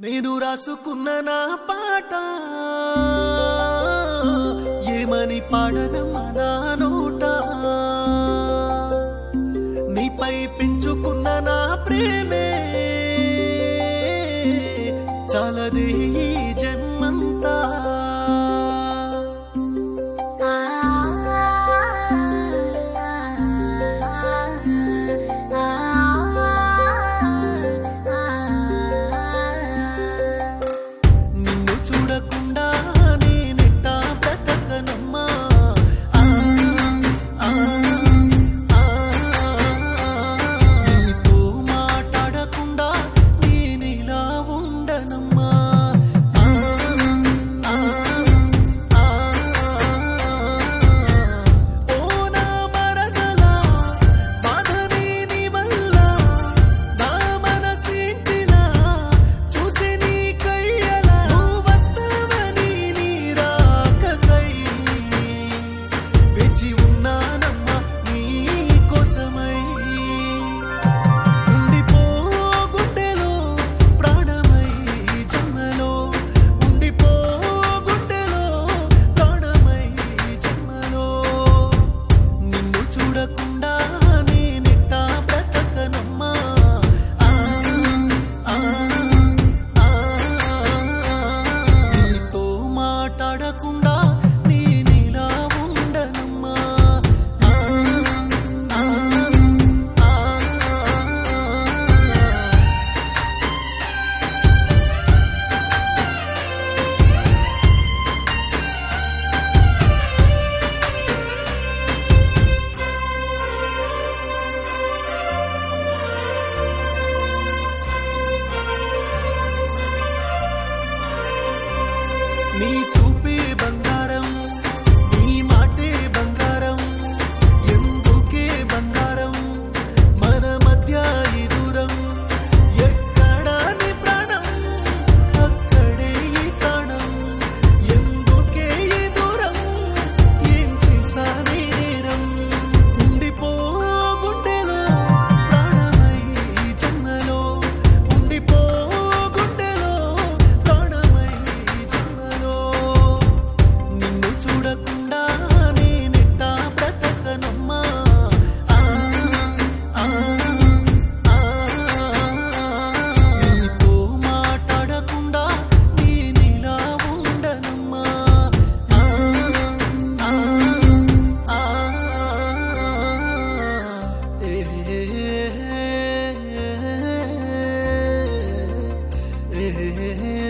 నేను రాసుకున్న నా పాట ఏమని పాడనమ్మా నా నోట నీపై పెంచుకున్న నా ప్రేమే చాలదే ఈ జన్మంతా నిన్ను చూడకుండా నేనెట్టా బ్రతకనమ్మా ఆ, ఆ, ఆ, నీతో మాట్లాడకుండా నేనిలా ఉండనమ్మా ఆ, ఆ, ఆ, ఓ నా మరదలా బాధనే నీ వల్ల నా మనసేంటిలా చూసి నీ కయ్యలా నువ్వు వస్తావని నీ రాకకై వేచి ఉన్నానమ్మా నీ కోసమై ఉండిపో గుండెలో ప్రాణమై జన్మలో ఉండిపో గుండెలో ప్రాణమై జన్మలో నిన్ను చూడకుండా నేనెట్టా బ్రతకనమ్మా ఆ, ఆ, ఆ, నీతో మాట్లాడకుండా నేనిలా ఉండనమ్మా ఆ, ఆ, ఆ, నీ చూపే బంగారం నీ మాటే బంగారం ఎందుకే బంగారం మన మధ్య ఈ దూరం ఎక్కడా నీ ప్రాణం అక్కడే ఈ ప్రాణం ఎందుకే ఈ దూరం ఏం చేశానే నేరం ఉండిపో గుండెలో ప్రాణమై ఈ జన్మలో ఉండిపో గుండెలో ప్రాణమై ఈ జన్మలో నిన్ను చూడకుండా నేనెట్టా బ్రతకనమ్మా ఆ, ఆ, ఆ, నీతో మాట్లాడకుండా నేనిలా ఉండనమ్మా ఆ, ఆ, ఆ, ఏ, ఏ, ఏ, ఏ.